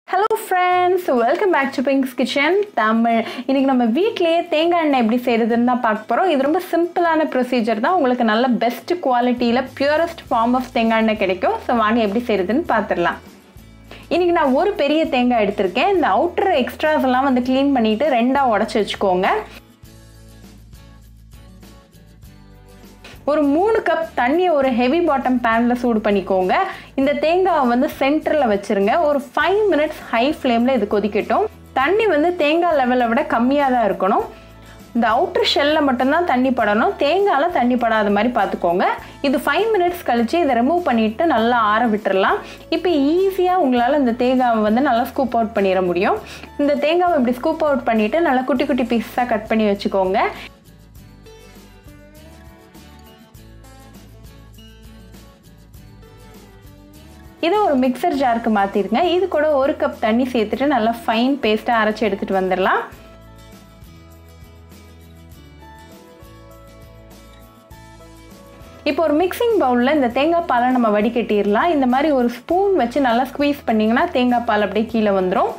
hello friends welcome back to Pinks Kitchen Tamil இன்றைக்கி நம்ம வீட்டிலேயே தேங்காய் எண்ணெய் எப்படி செய்கிறதுன்னு தான் பார்க்க போகிறோம் இது ரொம்ப சிம்பிளான ப்ரொசீஜர் தான் உங்களுக்கு நல்ல பெஸ்ட் குவாலிட்டியில் பியூரஸ்ட் ஃபார்ம் ஆஃப் தேங்காய் எண்ணெய் கிடைக்கும் ஸோ வாங்க எப்படி செய்கிறதுன்னு பார்த்துடலாம் இன்றைக்கி நான் ஒரு பெரிய தேங்காய் எடுத்திருக்கேன் இந்த அவுட்டர் எக்ஸ்ட்ராஸ் எல்லாம் வந்து க்ளீன் பண்ணிவிட்டு ரெண்டாக உடச்சி வச்சுக்கோங்க ஒரு மூணு கப் தண்ணியை ஒரு ஹெவி பாட்டம் பேனில் சூடு பண்ணிக்கோங்க இந்த தேங்காவை வந்து சென்டரில் வச்சுருங்க ஒரு ஃபைவ் மினிட்ஸ் ஹை ஃப்ளேமில் இது கொதிக்கட்டும் தண்ணி வந்து தேங்காய் லெவலை விட கம்மியாக தான் இருக்கணும் இந்த அவுட்டர் ஷெல்லில் மட்டும்தான் தண்ணி படணும் தேங்காயில் தண்ணி படாத மாதிரி பார்த்துக்கோங்க இது ஃபைவ் மினிட்ஸ் கழித்து இதை ரிமூவ் பண்ணிவிட்டு நல்லா ஆற விட்டுறலாம் இப்போ ஈஸியாக உங்களால் இந்த தேங்காவை வந்து நல்லா ஸ்கூப் அவுட் பண்ணிட முடியும் இந்த தேங்காவை இப்படி ஸ்கூப் அவுட் பண்ணிவிட்டு நல்லா குட்டி குட்டி பீஸாக கட் பண்ணி வச்சுக்கோங்க இதை ஒரு மிக்சர் ஜாருக்கு மாற்றிடுங்க இது கூட ஒரு கப் தண்ணி சேர்த்துட்டு நல்லா ஃபைன் பேஸ்ட்டாக அரைச்சி எடுத்துகிட்டு வந்துடலாம் இப்போ ஒரு மிக்சிங் பவுலில் இந்த தேங்காய் பாலை நம்ம வடிகட்டிடலாம் இந்த மாதிரி ஒரு ஸ்பூன் வச்சு நல்லா ஸ்குவீஸ் பண்ணிங்கன்னா தேங்காய் பால் அப்படியே கீழே வந்துடும்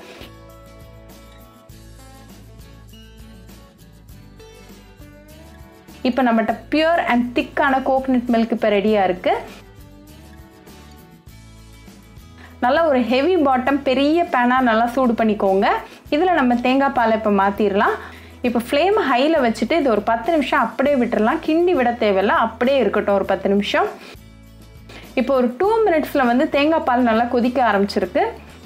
இப்போ நம்மகிட்ட பியூர் அண்ட் திக்கான கோகனட் மில்க் இப்போ ரெடியாக இருக்குது நல்லா ஒரு ஹெவி பாட்டம் பெரிய பேனாக நல்லா சூடு பண்ணிக்கோங்க இதில் நம்ம தேங்காய் பாலை இப்போ மாற்றிடலாம் இப்போ ஃப்ளேம் ஹையில் வச்சுட்டு இது ஒரு பத்து நிமிஷம் அப்படியே விட்டுறலாம் கிண்டி விட தேவையில்ல அப்படியே இருக்கட்டும் ஒரு பத்து நிமிஷம் இப்போ ஒரு டூ மினிட்ஸில் வந்து தேங்காய் பால் நல்லா கொதிக்க ஆரம்பிச்சிருக்கு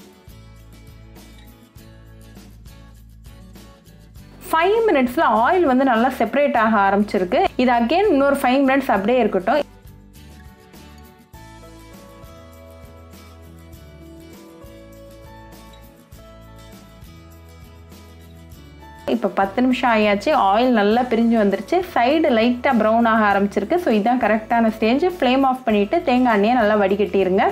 ஃபைவ் மினிட்ஸில் ஆயில் வந்து நல்லா செப்பரேட் ஆக ஆரம்பிச்சிருக்கு இது அகெயின் இன்னொரு ஃபைவ் மினிட்ஸ் அப்படியே இருக்கட்டும் இப்போ பத்து நிமிஷம் ஆயாச்சு ஆயில் நல்லா பிரிஞ்சு வந்துருச்சு சைடு லைட்டாக ப்ரௌன் ஆக ஆரம்பிச்சிருக்கு ஸோ இதுதான் கரெக்டான ஸ்டேஜ் ஃப்ளேம் ஆஃப் பண்ணிவிட்டு தேங்காய் எண்ணெயை நல்லா வடிகட்டிடுங்க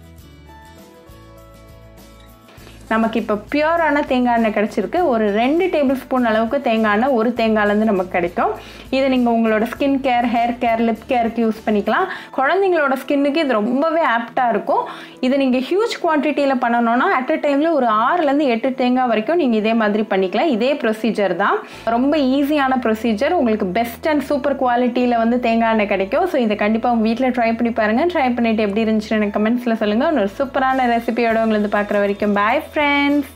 நமக்கு இப்போ பியூரான தேங்காய் எண்ணெய் கிடச்சிருக்கு ஒரு ரெண்டு டேபிள் ஸ்பூன் அளவுக்கு தேங்காய் எண்ணெய் ஒரு தேங்காய்லேருந்து நமக்கு கிடைக்கும் இதை நீங்கள் உங்களோட skin care hair care lip கேருக்கு யூஸ் பண்ணிக்கலாம் குழந்தைங்களோட ஸ்கின்னுக்கு இது ரொம்பவே ஆப்டாக இருக்கும் இதை நீங்கள் ஹியூஜ் குவான்டிட்டியில் பண்ணணும்னா அட் அ டைமில் ஒரு ஆறுலேருந்து எட்டு தேங்காய் வரைக்கும் நீங்கள் இதே மாதிரி பண்ணிக்கலாம் இதே ப்ரொசீஜர் தான் ரொம்ப ஈஸியான ப்ரொசீஜர் உங்களுக்கு பெஸ்ட் அண்ட் சூப்பர் குவாலிட்டியில் வந்து தேங்காய் எண்ணெய் கிடைக்கும் ஸோ இதை கண்டிப்பாக உங்கள் வீட்டில் ட்ரை பண்ணி பாருங்கள் ட்ரை பண்ணிவிட்டு எப்படி இருந்துச்சுன்னு எனக்கு கமெண்ட்ஸில் சொல்லுங்கள் ஒரு சூப்பரான ரெசிபியோட உங்களுக்கு பார்க்குற வரைக்கும் பாய் ஃப்ரெண்ட்ஸ்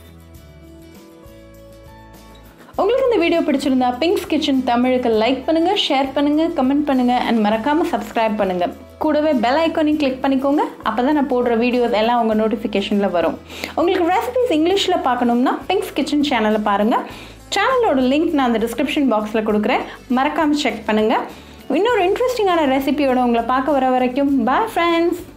உங்களுக்கு இந்த வீடியோ பிடிச்சிருந்தா பிங்க்ஸ் கிச்சன் தமிழுக்கு லைக் பண்ணுங்கள் ஷேர் பண்ணுங்கள் கமெண்ட் பண்ணுங்கள் அண்ட் மறக்காமல் சப்ஸ்கிரைப் பண்ணுங்கள் கூடவே பெல் ஐக்கானையும் கிளிக் பண்ணிக்கோங்க அப்போ தான் நான் போடுற வீடியோஸ் எல்லாம் உங்கள் நோட்டிஃபிகேஷனில் வரும் உங்களுக்கு ரெசிபிஸ் இங்கிலீஷில் பார்க்கணும்னா பிங்க்ஸ் கிச்சன் சேனலை பாருங்கள் சேனலோட லிங்க் நான் அந்த டிஸ்கிரிப்ஷன் பாக்ஸில் கொடுக்குறேன் மறக்காமல் செக் பண்ணுங்கள் இன்னொரு இன்ட்ரெஸ்டிங்கான ரெசிபியோட உங்களை பார்க்க வர வரைக்கும் பாய் ஃப்ரெண்ட்ஸ்